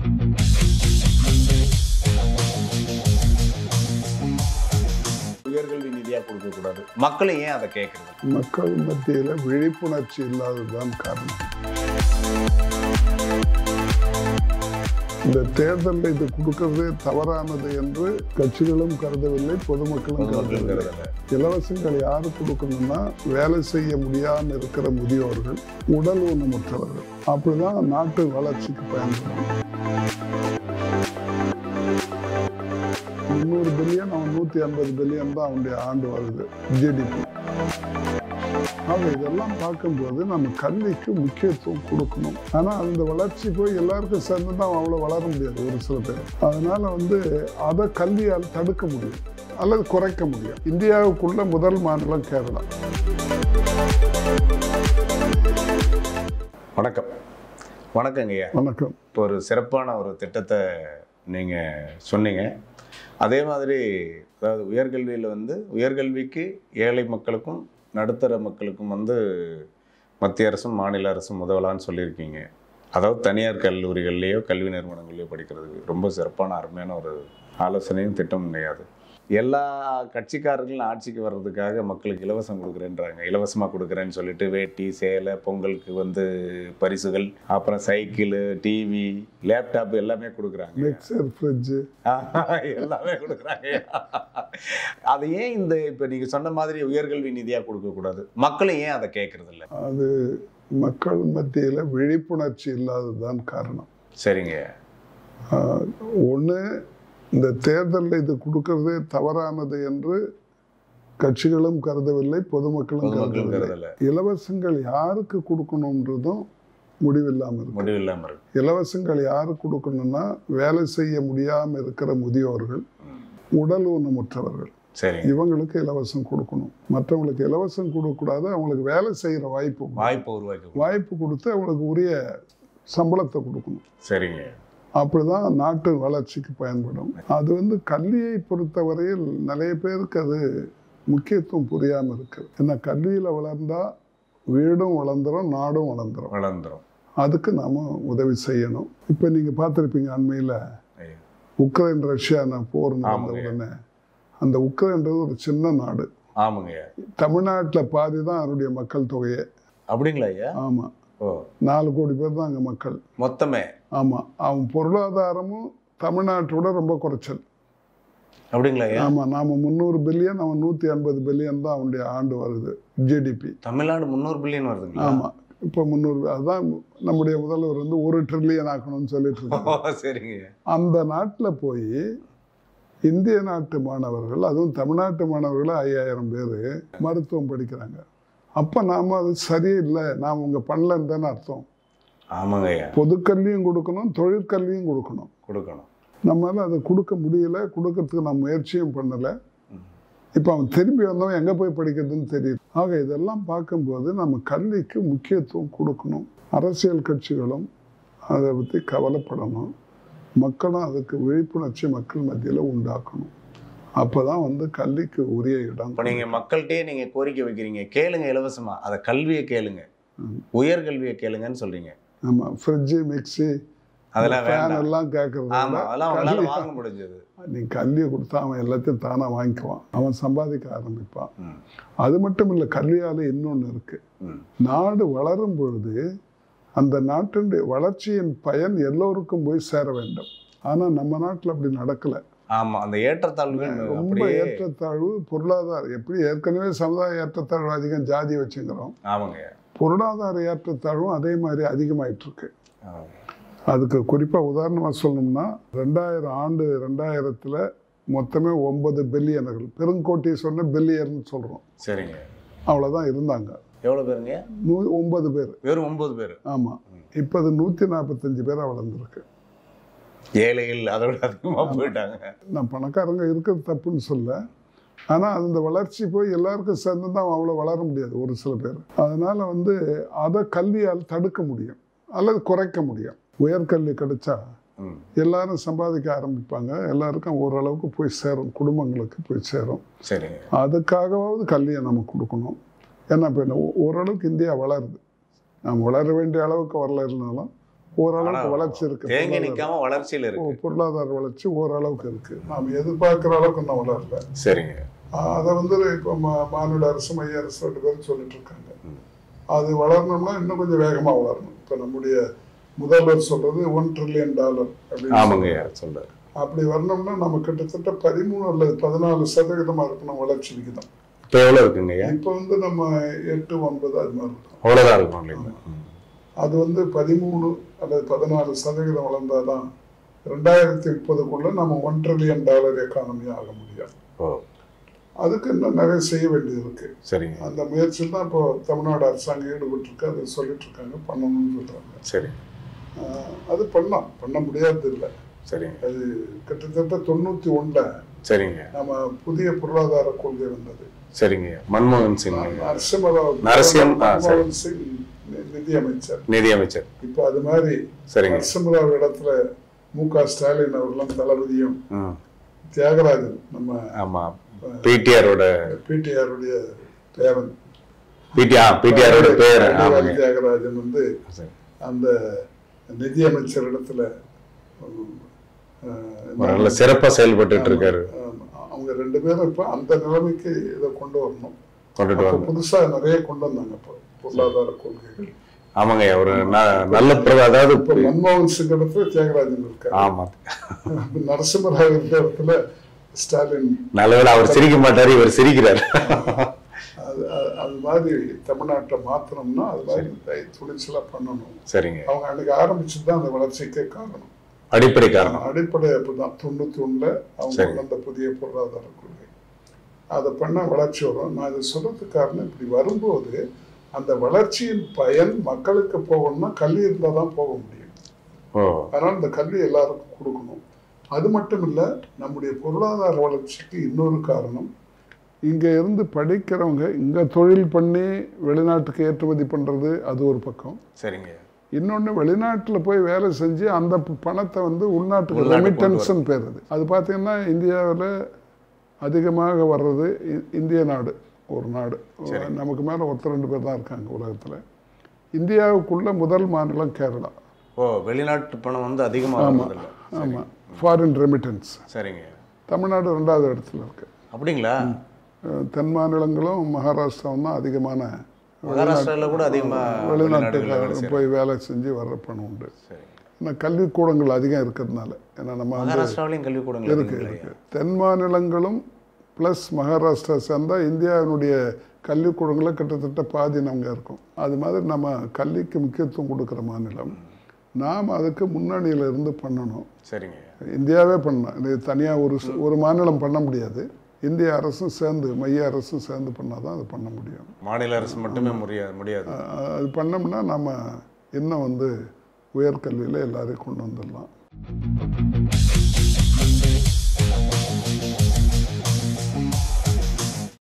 உயர்கல்வி நிதியா கொடுக்க கூடாது மக்கள் ஏன் அதை கேட்கறது மக்கள் மத்தியில் விழிப்புணர்ச்சி இல்லாததுதான் காரணம் இந்த தேர்தலில் இது கொடுக்கறது தவறானது என்று கட்சிகளும் கருதவில்லை பொதுமக்களும் கருதவில்லை மக்கள் இலவசங்கள் யாரு கொடுக்கணும்னா வேலை செய்ய முடியாம இருக்கிற முதியோர்கள் உடல் ஊனமுற்றவர்கள் அப்படிதான் நாட்டு வளர்ச்சிக்கு பயன்படும் முந்நூறு பில்லியன் அவன் நூத்தி ஐம்பது பில்லியன் தான் அவனுடைய ஆண்டு வருது ஜிடிபி ஆக இதெல்லாம் பார்க்கும்போது நம்ம கல்விக்கு முக்கியத்துவம் கொடுக்கணும் ஆனா அந்த வளர்ச்சி போய் எல்லாருக்கும் சேர்ந்து தான் அவ்வளவு வளர முடியாது ஒரு சில பேர் அதனால வந்து அதை கல்வியால் தடுக்க முடியும் அல்லது குறைக்க முடியும் இந்தியாவுக்குள்ள முதல் மாநிலம் கேரளா வணக்கம் வணக்கங்கய்யா வணக்கம் இப்போ ஒரு சிறப்பான ஒரு திட்டத்தை நீங்கள் சொன்னீங்க அதே மாதிரி அதாவது உயர்கல்வியில் வந்து உயர்கல்விக்கு ஏழை மக்களுக்கும் நடுத்தர மக்களுக்கும் வந்து மத்திய அரசும் மாநில அரசும் உதவலான்னு சொல்லியிருக்கீங்க அதாவது தனியார் கல்லூரிகள்லேயோ கல்வி நிறுவனங்கள்லேயோ படிக்கிறதுக்கு ரொம்ப சிறப்பான அருமையான ஒரு ஆலோசனையும் திட்டம் கிடையாது எல்லா கட்சிக்காரர்களும் ஆட்சிக்கு வர்றதுக்காக மக்களுக்கு இலவசம் கொடுக்குறேன்றாங்க இலவசமாக கொடுக்குறேன்னு சொல்லிட்டு வேட்டி சேலை பொங்கலுக்கு வந்து பரிசுகள் அப்புறம் சைக்கிள் டிவி லேப்டாப் எல்லாமே கொடுக்குறாங்க மிக்சர் ஃப்ரிட்ஜு எல்லாமே கொடுக்குறாங்க அது ஏன் இந்த இப்போ நீங்கள் சொன்ன மாதிரி உயர்கல்வி நிதியாக கொடுக்கக்கூடாது மக்களும் ஏன் அதை கேட்கறது இல்ல அது மக்கள் மத்தியில் விழிப்புணர்ச்சி இல்லாததுதான் காரணம் சரிங்க ஒன்று இந்த தேர்தலில் இது கொடுக்கறது தவறானது என்று கட்சிகளும் கருதவில்லை பொதுமக்களும் பொதுமக்கள் கருதவில்லை கருதல இலவசங்கள் யாருக்கு கொடுக்கணுன்றதும் முடிவில்லாமல் இருக்கு முடிவு இல்லாமல் இருக்கு இலவசங்கள் யாருக்கு கொடுக்கணும்னா வேலை செய்ய முடியாமல் இருக்கிற முதியோர்கள் ம். உடல் ஊனமுற்றவர்கள் சரிங்க இவங்களுக்கு இலவசம் கொடுக்கணும் மற்றவங்களுக்கு இலவசம் கொடுக்கக்கூடாது அவங்களுக்கு வேலை செய்கிற வாய்ப்பு கொடுக்கணும். வாய்ப்பு உருவாக்கி வாய்ப்பு கொடுத்து அவங்களுக்கு உரிய சம்பளத்தை கொடுக்கணும் சரிங்க அப்படிதான் நாட்டு வளர்ச்சிக்கு பயன்படும் அது வந்து கல்வியை பொறுத்தவரையில் நிறைய பேருக்கு அது முக்கியத்துவம் புரியாமல் இருக்கு ஏன்னா கல்வியில் வளர்ந்தா வீடும் வளர்ந்துரும் நாடும் வளர்ந்துரும் வளர்ந்துரும் அதுக்கு நாம உதவி செய்யணும் இப்போ நீங்கள் பார்த்துருப்பீங்க அண்மையில் ஐயோ. உக்ரைன் ரஷ்யா போர் நடந்த ஆமாங்க. உடனே அந்த உக்ரைன்றது ஒரு சின்ன நாடு ஆமாங்கய்யா தமிழ்நாட்டில் பாதி தான் அவருடைய மக்கள் தொகையே அப்படிங்களா ஐயா ஆமாம் ஓ நாலு கோடி பேர் தான் அங்கே மக்கள் மொத்தமே ஆமாம் அவன் பொருளாதாரமும் தமிழ்நாட்டோட ரொம்ப குறைச்சல் அப்படிங்களா ஐயா ஆமாம் நாம் முந்நூறு பில்லியன் அவன் நூற்றி ஐம்பது பில்லியன் தான் அவனுடைய ஆண்டு வருது ஜிடிபி தமிழ்நாடு முந்நூறு பில்லியன் வருதுங்களா ஆமாம் இப்போ முந்நூறு அதுதான் நம்முடைய முதல்வர் வந்து ஒரு ட்ரில்லியன் ஆக்கணும்னு சொல்லிட்டு இருக்காங்க ஓ சரிங்க அந்த நாட்டில் போய் இந்திய நாட்டு மாணவர்கள் அதுவும் தமிழ்நாட்டு மாணவர்கள் ஐயாயிரம் பேர் மருத்துவம் படிக்கிறாங்க அப்போ நாம் அது சரியில்லை நாம் உங்க பண்ணலன்னு தானே அர்த்தம் ஆமாங்க ஐயா பொதுக்கல்வியும் கொடுக்கணும் தொழிற்கல்வியும் கொடுக்கணும் கொடுக்கணும் நம்மளால அதை கொடுக்க முடியல கொடுக்கறதுக்கு நான் முயற்சியும் பண்ணலை இப்போ அவன் திரும்பி வந்தவன் எங்கே போய் படிக்கிறதுன்னு தெரியல ஆக இதெல்லாம் பார்க்கும்போது நம்ம கல்விக்கு முக்கியத்துவம் கொடுக்கணும் அரசியல் கட்சிகளும் அதை பற்றி கவலைப்படணும் மக்களும் அதுக்கு விழிப்புணர்ச்சி மக்கள் மத்தியில் உண்டாக்கணும் அப்போ தான் வந்து கல்விக்கு உரிய இடம் இப்போ நீங்கள் மக்கள்கிட்டயே நீங்கள் கோரிக்கை வைக்கிறீங்க கேளுங்க இலவசமா அதை கல்வியை கேளுங்க ம். உயர்கல்வியை கேளுங்கன்னு சொல்றீங்க ஆமாம் ஃப்ரிட்ஜு மிக்ஸி அதெல்லாம் ஃபேன் வேண்டாம் எல்லாம் கேட்கறது ஆமா அதெல்லாம் அவங்களால வாங்க முடிஞ்சது நீ கல்வியை கொடுத்தா அவன் எல்லாத்தையும் தானாக வாங்கிக்குவான் அவன் சம்பாதிக்க ஆரம்பிப்பான் ம். அது மட்டும் இல்லை கல்வியால் இன்னொன்று இருக்கு ம். நாடு வளரும் பொழுது அந்த நாட்டினுடைய வளர்ச்சியின் பயன் எல்லோருக்கும் போய் சேர வேண்டும் ஆனால் நம்ம நாட்டில் அப்படி நடக்கலை ஆமா அந்த ஏற்றத்தாழ்வுகள் ரொம்ப அப்படியே ஏற்றத்தாழ்வு பொருளாதாரம் எப்படி ஏற்கனவே சமுதாய ஏற்றத்தாழ்வு அதிகம் ஜாதி வச்சுங்கிறோம் ஆமாங்க பொருளாதார ஏற்றத்தாழ்வும் அதே மாதிரி அதிகமாயிட்டு இருக்கு ஆமாங்க. அதுக்கு குறிப்பாக உதாரணமாக சொல்லணும்னா ரெண்டாயிரம் ஆண்டு ரெண்டாயிரத்தில் மொத்தமே ஒன்பது பில்லியனர்கள் பெருங்கோட்டி சொன்ன பில்லியர்னு சொல்கிறோம் சரிங்க அவ்வளோதான் இருந்தாங்க எவ்வளவு பேருங்க நூ ஒன்பது பேர் வெறும் ஒன்பது பேர் ஆமாம் இப்போ அது நூற்றி நாற்பத்தஞ்சு பேராக வளர்ந்துருக்கு ஏழைகள் அதை விட அதிகமா போயிட்டாங்க நான் பணக்காரங்க இருக்கிறது தப்புன்னு சொல்ல ஆனால் அந்த வளர்ச்சி போய் எல்லாருக்கும் சேர்ந்து தான் அவ்வளோ வளர முடியாது ஒரு சில பேர் அதனால் வந்து அதை கல்வியால் தடுக்க முடியும் அல்லது குறைக்க முடியும் உயர்கல்வி கிடைச்சா ம். எல்லாரும் சம்பாதிக்க ஆரம்பிப்பாங்க எல்லாருக்கும் ஓரளவுக்கு போய் சேரும் குடும்பங்களுக்கு போய் சேரும் சரிங்க அதுக்காகவாவது கல்வியை நம்ம கொடுக்கணும் ஏன்னா இப்போ ஓரளவுக்கு இந்தியா வளருது நாம் வளர வேண்டிய அளவுக்கு வரல இருந்தாலும் ஓரளவுக்கு ஆனா, வளர்ச்சி இருக்கு தேங்கி பொருளாதார- நிக்காம வளர்ச்சியில இருக்கு ஓ, பொருளாதார வளர்ச்சி ஓரளவுக்கு இருக்கு நாம் எதிர்பார்க்குற அளவுக்கு இன்னும் வளரல சரிங்க ஆஹ் அதை வந்து இப்போ மா- மாநில அரசு மைய அரசு ரெண்டு பேரும் சொல்லிட்டு இருக்காங்க ம். அது வளரணும்னா இன்னும் கொஞ்சம் வேகமாக வளரணும் இப்போ நம்முடைய முதல்வர் சொல்றது ஒன் ட்ரில்லியன் டாலர் அப்படின்னு ஆமாங்க ஐயா சொல்றாரு அப்படி வரணும்னா நம்ம கிட்டத்தட்ட பதிமூணு அல்லது பதினாலு சதவீதமாக இருக்கணும் வளர்ச்சி விகிதம் இப்போ எவ்வளவு இருக்குங்க ஐயா இப்போ வந்து நம்ம எட்டு ஒன்பது அது மாதிரி இருக்கும் அவ்வளவுதான் இருக்கும் இல்லைங்களா ம். அது வந்து பதிமூணு அல்லது பதினாலு சதவீதம் வளர்ந்தாதான் ரெண்டாயிரத்தி முப்பதுக்குள்ள நம்ம ஒன் ட்ரில்லியன் டாலர் எக்கானமி ஆக முடியும் ஓ அதுக்கு இன்னும் நிறைய செய்ய வேண்டியது இருக்கு சரிங்க அந்த முயற்சியில் தான் இப்போ தமிழ்நாடு அரசாங்கம் ஈடுபட்டு இருக்கு அதை சொல்லிட்டு இருக்காங்க பண்ணணும்னு சொல்றாங்க சரி ஆஹ் அது பண்ணலாம் பண்ண முடியாது இல்லை சரிங்க அது கிட்டத்தட்ட தொண்ணூத்தி ஒண்ணுல சரிங்க நம்ம புதிய பொருளாதார கொள்கை வந்தது சரிங்க மன்மோகன் சிங் நரசிம்மராவ் நரசிம்ம- ஆ, சரி. மன்மோகன் சிங் நி- நிதி அமைச்சர் நிதி அமைச்சர் இப்போ அது மாதிரி சரிங்க நரசிம்மராவ் இடத்துல மு க ஸ்டாலின் அவர்களும் தளபதியும் ம் தியாகராஜன் நம்ம ஆமா பிடிஆரோட பிடிஆருடைய பேரன் பிடிஆர் பிடிஆரோட பேர் பாண்டியராஜ் ஆமாங்க தியாகராஜன் வந்து சரி. அந்த நிதி அமைச்சர் இடத்துல உம், அஹ், ஒரு நல்ல சிறப்பா செயல்பட்டுட்டு இருக்காரு ஆமா. அவங்க ரெண்டு பேரும் இப்ப அந்த நிலைமைக்கு இதை கொண்டு வரணும் கொண்டுட்டு அப்ப வாங்க புதுசா நிறைய கொண்டு வந்தாங்க இப்போ பொருளாதார கொள்கைகள் ஆமாங்க ஐயா, ஒரு ந- நல்ல பிர- அதாவது இப்ப மன்மோகன் சிங் இடத்துல தியாகராஜன் இருக்காரு ஆமா நரசிம்மராவ் இருக்கிற இடத்துல ஸ்டாலின் நல்லவேளை அவர் சிரிக்க மாட்டாரு இவர் சிரிக்கிறார் அது அது- அது மாதிரி தமிழ்நாட்டை மாத்தணும்னா அது மாதிரி தை- துணிச்சலா பண்ணணும் சரிங்க அவங்க அன்னைக்கு ஆரம்பிச்சது தான் அந்த வளர்ச்சிக்கே காரணம் அடிப்படை காரணம் அடிப்படை அப்படிதான் தொண்ணூத்தி ஒண்ணுல அவங்க சரி. கொண்டு வந்த புதிய பொருளாதார கொள்கை அதை பண்ண வளர்ச்சி வரும் நான் இதை சொல்றதுக்கு காரணம் இப்படி வரும்போது அந்த வளர்ச்சியின் பயன் மக்களுக்கு போகணும்னா கல்வி இருந்தால் தான் போக முடியும் ஓ அதனால இந்த கல்வி எல்லாருக்கும் கொடுக்கணும் அது மட்டும் இல்லை நம்முடைய பொருளாதார வளர்ச்சிக்கு இன்னொரு காரணம் இங்க இருந்து படிக்கிறவங்க இங்க தொழில் பண்ணி வெளிநாட்டுக்கு ஏற்றுமதி பண்றது அது ஒரு பக்கம் சரிங்க இன்னொன்று வெளிநாட்டில் போய் வேலை செஞ்சு அந்த ப- பணத்தை வந்து உள்நாட்டுக்கு உள்நாட்டுக்கு ரெமிட்டன்ஸ்னு பேர் அது அது பார்த்தீங்கன்னா இந்தியாவில் அதிகமாக வர்றது இ- இந்திய நாடு ஒரு நாடு சரி. நமக்கு மேலே ஒருத்தர் ரெண்டு பேர் தான் இருக்காங்க உலகத்தில் இந்தியாவுக்குள்ள முதல் மாநிலம் கேரளா ஓ வெளிநாட்டு பணம் வந்து அதிகமா வருதில்ல ஆமாம் ஃபாரின் ரெமிட்டன்ஸ் சரிங்க தமிழ்நாடு ரெண்டாவது இடத்துல இருக்கு அப்படிங்களா அஹ் தென் மாநிலங்களும் மகாராஷ்டிராவும் தான் அதிகமான மகாராஷ்டிரால கூட அதிகமா வெளிநாடுகளில் வேலை வெளிநாட்டுக்கு செய்யறாங்க போய் வேலை செஞ்சு வர்ற பணம் உண்டு சரிங்க ஏன்னா கல்விக்கூடங்கள் அதிகம் இருக்கிறதுனால ஏன்னா நம்ம வந்து மகாராஷ்டிராவிலையும் கல்விக்கூடங்கள் இருக்கு இருக்குங்களா இருக்கு தென் மாநிலங்களும் ப்ளஸ் மகாராஷ்டிரா சேர்ந்தா இந்தியாவினுடைய கல்விக்கூடங்களில் கிட்டத்தட்ட பாதி நமக்கு இருக்கும் அது மாதிரி நம்ம கல்விக்கு முக்கியத்துவம் கொடுக்குற மாநிலம் நாம் அதுக்கு முன்னணியில் இருந்து பண்ணணும் சரிங்க இந்தியாவே பண்ணலாம் இது தனியாக ஒரு ச- ஒரு மாநிலம் பண்ண முடியாது இந்திய அரசும் சேர்ந்து மைய அரசும் சேர்ந்து பண்ணால் தான் அது பண்ண முடியும் மாநில அரசு மட்டுமே முடியாது முடியாது அஹ் அது பண்ணோம்னா நம்ம இன்னும் வந்து உயர்கல்வியில் எல்லாரையும் கொண்டு வந்துடலாம்